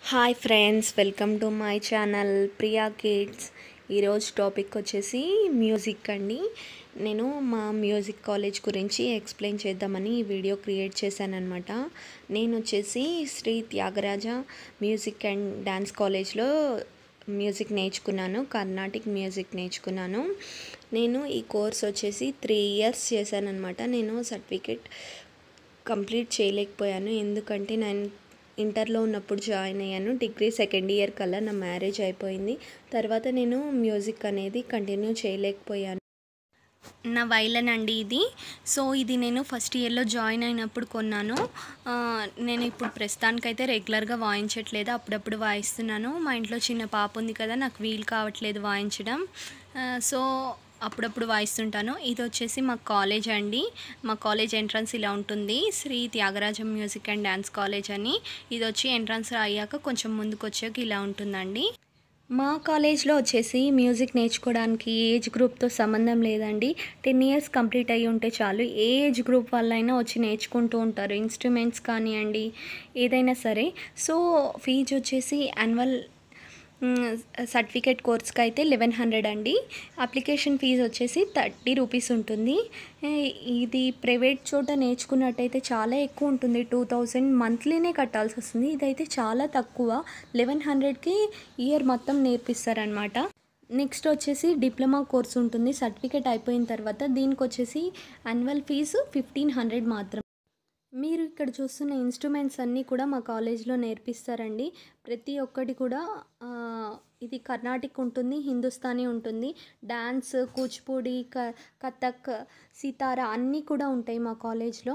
hi friends welcome to my channel Priya kids ఈరోజు topic వచ్చేసి music అండి నేను మా మ్యూజిక్ కాలేజ్ గురించి ఎక్స్ప్లెయిన్ చేద్దామని ఈ వీడియో క్రియేట్ చేశానమాట నేను వచ్చేసి Sri Tyagaraja music and dance కాలేజ్లో మ్యూజిక్ నేర్చుకున్నాను కర్ణాటిక్ మ్యూజిక్ నేర్చుకున్నాను నేను ఈ కోర్స్ వచ్చేసి త్రీ ఇయర్స్ చేశానమాట నేను సర్టిఫికెట్ కంప్లీట్ చేయలేకపోయాను ఎందుకంటే నేను ఇంటర్లో ఉన్నప్పుడు జాయిన్ అయ్యాను డిగ్రీ సెకండ్ ఇయర్ కల్లా నా మ్యారేజ్ అయిపోయింది తర్వాత నేను మ్యూజిక్ అనేది కంటిన్యూ చేయలేకపోయాను నా వైలన్ అండి ఇది సో ఇది నేను ఫస్ట్ ఇయర్లో జాయిన్ అయినప్పుడు కొన్నాను ఆ, నేను ఇప్పుడు ప్రస్తుతానికైతే రెగ్యులర్గా వాయించట్లేదు అప్పుడప్పుడు వాయిస్తున్నాను మా ఇంట్లో చిన్న పాప ఉంది కదా నాకు వీలు కావట్లేదు వాయించడం ఆ, సో అప్పుడప్పుడు వాయిస్తుంటాను ఇది వచ్చేసి మా కాలేజ్ అండి మా కాలేజ్ ఎంట్రన్స్ ఇలా ఉంటుంది Sri Tyagarajam music and dance college అని ఇది వచ్చి ఎంట్రన్స్ అయ్యాక కొంచెం ముందుకు వచ్చాక ఇలా ఉంటుందండి మా కాలేజ్లో వచ్చేసి మ్యూజిక్ నేర్చుకోవడానికి ఏజ్ గ్రూప్తో సంబంధం లేదండి టెన్ ఇయర్స్ కంప్లీట్ అయ్యి ఉంటే చాలు ఏ ఏజ్ గ్రూప్ వాళ్ళైనా వచ్చి నేర్చుకుంటూ ఉంటారు ఇన్స్ట్రుమెంట్స్ కానివ్వండి ఏదైనా సరే సో ఫీజు వచ్చేసి యాన్యువల్ సర్టిఫికేట్ కోర్స్కి అయితే లెవెన్ హండ్రెడ్ అండి అప్లికేషన్ ఫీజు వచ్చేసి థర్టీ రూపీస్ ఉంటుంది ఏ, ఇది ప్రైవేట్ చోట నేర్చుకున్నట్టయితే చాలా ఎక్కువ ఉంటుంది టూ థౌజండ్ మంత్లీనే కట్టాల్సి వస్తుంది ఇదైతే చాలా తక్కువ లెవెన్ హండ్రెడ్కి ఇయర్ మొత్తం నేర్పిస్తారనమాట నెక్స్ట్ వచ్చేసి డిప్లొమా కోర్స్ ఉంటుంది సర్టిఫికేట్ అయిపోయిన తర్వాత దీనికి వచ్చేసి యాన్యువల్ ఫీజు ఫిఫ్టీన్ హండ్రెడ్ మాత్రం మీరు ఇక్కడ చూస్తున్న ఇన్స్ట్రుమెంట్స్ అన్నీ కూడా మా కాలేజ్లో నేర్పిస్తారండి ప్రతి ఒక్కటి కూడా ఆ, ఇది కర్ణాటిక్ ఉంటుంది హిందుస్థానీ ఉంటుంది డ్యాన్స్ కూచిపూడి క కథక్ సితారా అన్నీ కూడా ఉంటాయి మా కాలేజ్లో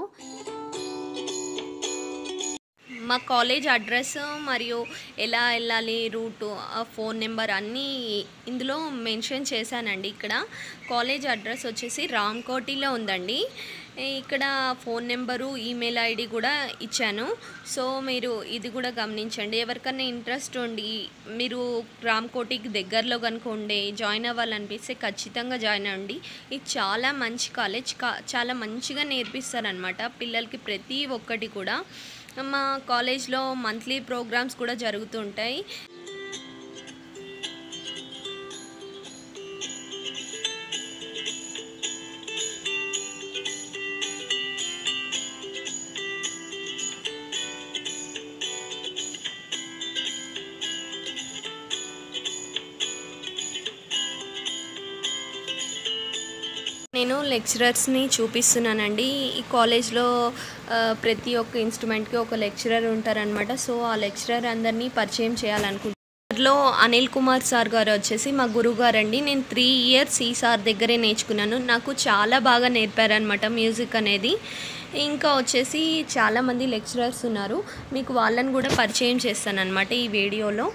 మా కాలేజ్ అడ్రస్ మరియు ఎలా వెళ్ళాలి రూటు ఆ ఫోన్ నెంబర్ అన్నీ ఇందులో మెన్షన్ చేశానండి ఇక్కడ కాలేజ్ అడ్రస్ వచ్చేసి రామ్కోటిలో ఉందండి ఇక్కడ ఫోన్ నెంబరు ఈమెయిల్ ఐడి కూడా ఇచ్చాను సో మీరు ఇది కూడా గమనించండి ఎవరికైనా ఇంట్రెస్ట్ ఉండి మీరు రామ్కోటికి దగ్గరలో కనుక ఉండే జాయిన్ అవ్వాలనిపిస్తే ఖచ్చితంగా జాయిన్ అవ్వండి ఇది చాలా మంచి కాలేజ్ కా- చాలా మంచిగా నేర్పిస్తారనమాట పిల్లలకి ప్రతి ఒక్కటి కూడా మా కాలేజ్లో మంత్లీ ప్రోగ్రామ్స్ కూడా జరుగుతుంటాయి నేను లెక్చరర్స్ని చూపిస్తున్నానండి ఈ కాలేజ్లో ఆ, ప్రతి ఒక్క ఇన్స్ట్రుమెంట్కి ఒక లెక్చరర్ ఉంటారనమాట సో ఆ లెక్చరర్ అందరినీ పరిచయం చేయాలనుకుంటున్నాను లో అనిల్ కుమార్ సార్ గారు వచ్చేసి మా గురువు గారు అండి నేను త్రీ ఇయర్స్ ఈ సార్ దగ్గరే నేర్చుకున్నాను నాకు చాలా బాగా నేర్పారనమాట మ్యూజిక్ అనేది ఇంకా వచ్చేసి చాలామంది లెక్చరర్స్ ఉన్నారు మీకు వాళ్ళని కూడా పరిచయం చేస్తానన్నమాట ఈ వీడియోలో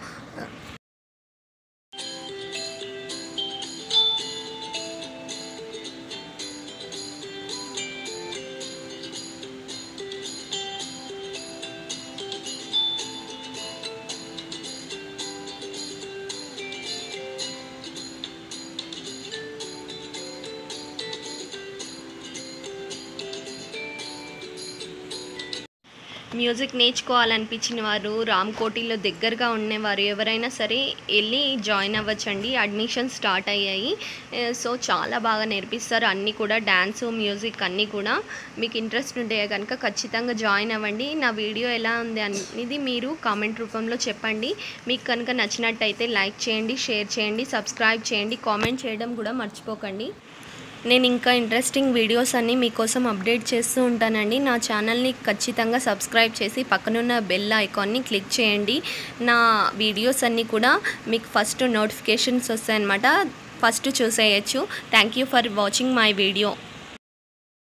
మ్యూజిక్ నేర్చుకోవాలనిపించిన వారు రామ్కోటిలో దగ్గరగా ఉండేవారు ఎవరైనా సరే వెళ్ళి జాయిన్ అవ్వచ్చండి అడ్మిషన్ స్టార్ట్ అయ్యాయి ఏ, సో చాలా బాగా నేర్పిస్తారు అన్నీ కూడా డ్యాన్స్ మ్యూజిక్ అన్నీ కూడా మీకు ఇంట్రెస్ట్ ఉంటే కనుక ఖచ్చితంగా జాయిన్ అవ్వండి నా వీడియో ఎలా ఉంది అనేది మీరు కామెంట్ రూపంలో చెప్పండి మీకు కనుక నచ్చినట్టయితే లైక్ చేయండి షేర్ చేయండి సబ్స్క్రైబ్ చేయండి కామెంట్ చేయడం కూడా మర్చిపోకండి నేను ఇంకా ఇంట్రెస్టింగ్ వీడియోస్ అన్నీ మీకోసం అప్డేట్ చేస్తూ ఉంటానండి నా ఛానల్ని ఖచ్చితంగా సబ్స్క్రైబ్ చేసి పక్కనున్న బెల్ ఐకాన్ని క్లిక్ చేయండి నా వీడియోస్ అన్నీ కూడా మీకు ఫస్ట్ నోటిఫికేషన్స్ వస్తాయన్నమాట ఫస్ట్ చూసేయచ్చు thank you for watching my video